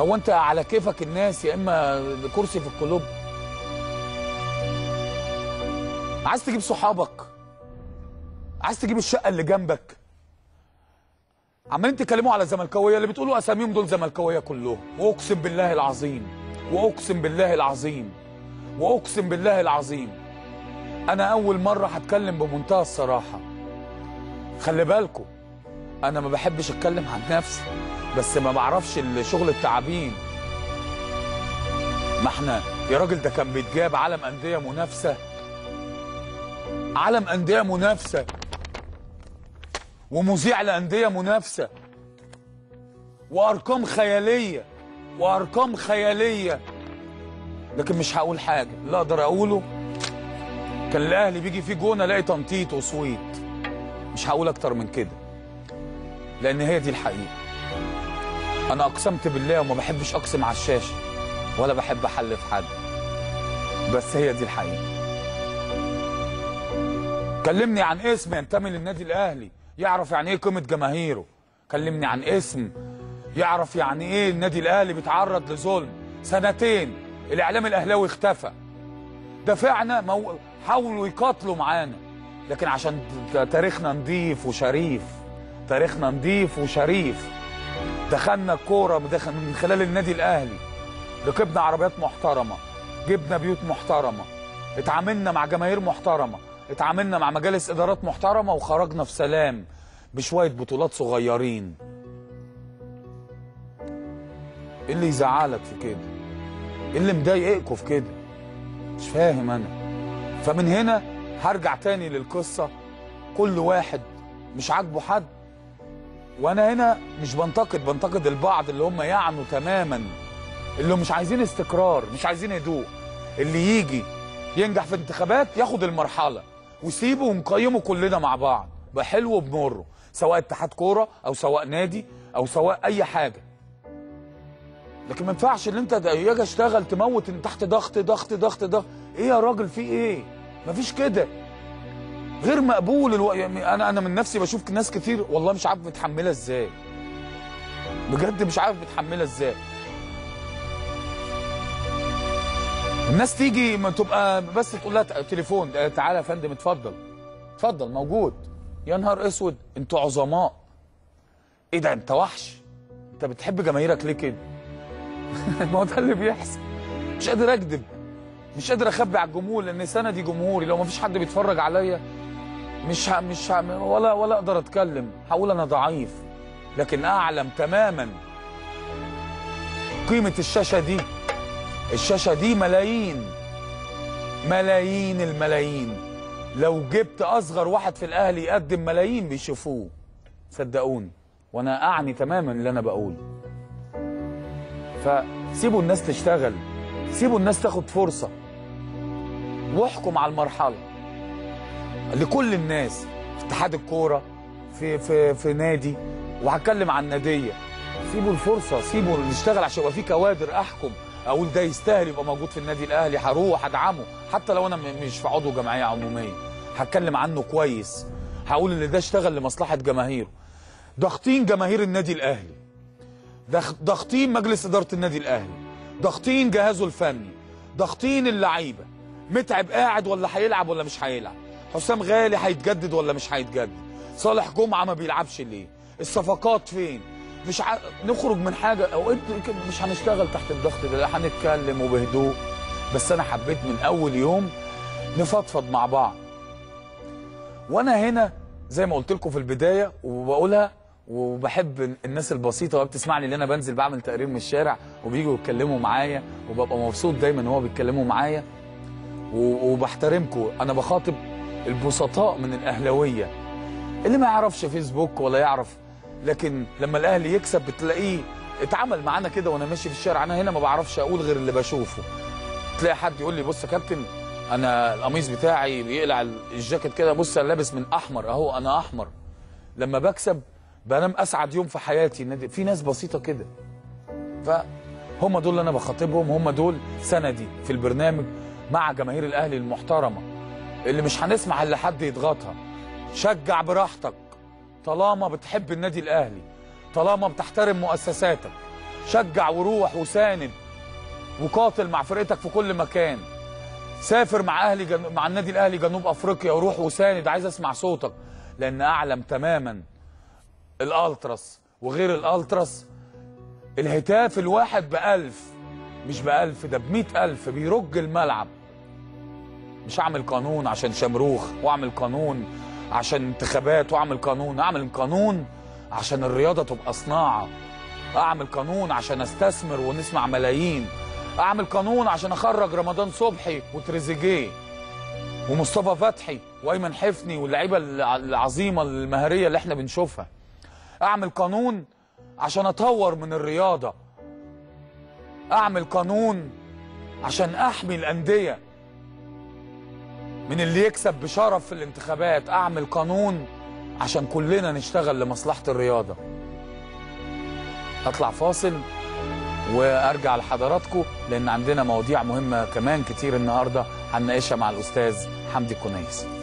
هو انت على كيفك الناس يا اما كرسي في القلوب عايز تجيب صحابك عايز تجيب الشقه اللي جنبك عمالين تتكلموا على زملكاويه اللي بتقولوا اساميهم دول زملكاويه كلهم واقسم بالله العظيم واقسم بالله العظيم واقسم بالله العظيم انا اول مره هتكلم بمنتهى الصراحه خلي بالكم انا ما بحبش اتكلم عن نفسي بس ما بعرفش الشغل التعابين ما احنا يا راجل ده كان بيتجاب علم انديه منافسه علم انديه منافسه ومذيع لانديه منافسه وارقام خياليه وارقام خياليه لكن مش هقول حاجه اللي اقدر اقوله كان الاهلي بيجي فيه جون الاقي تنطيط وصويت مش هقول اكتر من كده لان هي دي الحقيقه انا اقسمت بالله وما بحبش اقسم على الشاشه ولا بحب احلف حد بس هي دي الحقيقه كلمني عن اسم ينتمي للنادي الاهلي يعرف يعني ايه قيمه جماهيره كلمني عن اسم يعرف يعني ايه النادي الاهلي بيتعرض لظلم سنتين الاعلام الاهلاوي اختفى دافعنا مو... حاولوا يقاتلوا معانا لكن عشان تاريخنا نضيف وشريف تاريخنا نضيف وشريف دخلنا الكوره بدخل- من خلال النادي الاهلي ركبنا عربيات محترمه جبنا بيوت محترمه اتعاملنا مع جماهير محترمه اتعاملنا مع مجالس ادارات محترمه وخرجنا في سلام بشويه بطولات صغيرين ايه اللي يزعلك في كده ايه اللي مضايقكوا في كده مش فاهم انا فمن هنا هرجع تاني للقصه كل واحد مش عاجبه حد وانا هنا مش بنتقد بنتقد البعض اللي هم يعنوا تماما اللي مش عايزين استقرار مش عايزين هدوء اللي يجي ينجح في انتخابات ياخد المرحله وسيبه ونقيمه كلنا مع بعض بحلو وبمره سواء اتحاد كوره او سواء نادي او سواء اي حاجه لكن ما ينفعش ان انت ده يجي اشتغل تموت ان تحت ضغط ضغط ضغط ضغط ايه يا راجل في ايه مفيش كده غير مقبول الو... يعني انا انا من نفسي بشوف ناس كتير والله مش عارف متحمله ازاي بجد مش عارف متحمله ازاي الناس تيجي ما تبقى بس تقول لها تليفون آه، تعالى يا فندم اتفضل اتفضل موجود يا نهار اسود انتوا عظماء ايه ده انت وحش انت بتحب جماهيرك ليه كده ما هو ده اللي بيحصل مش قادر اكذب مش قادر اخبي على الجمهور لان سندي جمهوري لو ما فيش حد بيتفرج عليا مش ه... مش ه... ولا ولا اقدر اتكلم هقول انا ضعيف لكن اعلم تماما قيمه الشاشه دي الشاشه دي ملايين ملايين الملايين لو جبت اصغر واحد في الاهلي يقدم ملايين بيشوفوه صدقوني وانا اعني تماما اللي انا بقوله فسيبوا الناس تشتغل سيبوا الناس تاخد فرصه واحكم على المرحله لكل الناس في اتحاد الكوره في في في نادي وهتكلم عن ناديه سيبوا الفرصه سيبوا نشتغل عشان يبقى في كوادر احكم اقول ده يستاهل يبقى موجود في النادي الاهلي هروح ادعمه حتى لو انا م- مش في عضو جمعيه عموميه هتكلم عنه كويس هقول ان ده اشتغل لمصلحه جماهيره ضاغطين جماهير النادي الاهلي دخ- ضاغطين مجلس اداره النادي الاهلي ضاغطين جهازه الفني ضاغطين اللعيبه متعب قاعد ولا هيلعب ولا مش هيلعب حسام غالي هيتجدد ولا مش هيتجدد صالح جمعه ما بيلعبش ليه الصفقات فين مش ع... نخرج من حاجه او انت كده مش هنشتغل تحت الضغط ده لا هنتكلم وبهدوء بس انا حبيت من اول يوم نفضفض مع بعض وانا هنا زي ما قلت لكم في البدايه وبقولها وبحب الناس البسيطه وهي بتسمعني اللي انا بنزل بعمل تقرير من الشارع وبيجوا يتكلموا معايا وببقى مبسوط دايما وهو بيتكلموا معايا و- وبحترمكم انا بخاطب البسطاء من الاهلاويه اللي ما يعرفش فيسبوك ولا يعرف لكن لما الاهلي يكسب بتلاقيه اتعامل معانا كده وانا ماشي في الشارع انا هنا ما بعرفش اقول غير اللي بشوفه تلاقي حد يقول لي بص يا كابتن انا القميص بتاعي بيقلع الجاكيت كده بص انا لابس من احمر اهو انا احمر لما بكسب بنام اسعد يوم في حياتي النادي- في ناس بسيطه كده فهم دول اللي انا بخاطبهم هم دول سندي في البرنامج مع جماهير الاهلي المحترمه اللي مش هنسمح ان حد يضغطها شجع براحتك طالما بتحب النادي الاهلي طالما بتحترم مؤسساتك شجع وروح وساند وقاتل مع فرقتك في كل مكان سافر مع اهلي جن... مع النادي الاهلي جنوب افريقيا وروح وساند عايز اسمع صوتك لان اعلم تماما الالتراس وغير الالتراس الهتاف الواحد بألف مش بألف ده بمئة ألف بيرج الملعب مش أعمل قانون عشان شمروخ وأعمل قانون عشان انتخابات وأعمل قانون أعمل قانون عشان الرياضة تبقى صناعة أعمل قانون عشان أستثمر ونسمع ملايين أعمل قانون عشان أخرج رمضان صبحي وتريزيجيه ومصطفى فتحي وأيمن حفني واللعيبة العظيمة المهارية اللي احنا بنشوفها أعمل قانون عشان أطور من الرياضة أعمل قانون عشان أحمي الأندية من اللي يكسب بشرف في الانتخابات أعمل قانون عشان كلنا نشتغل لمصلحة الرياضة أطلع فاصل وأرجع لحضراتكم لأن عندنا مواضيع مهمة كمان كتير النهاردة هنناقشها مع الأستاذ حمدي كنيس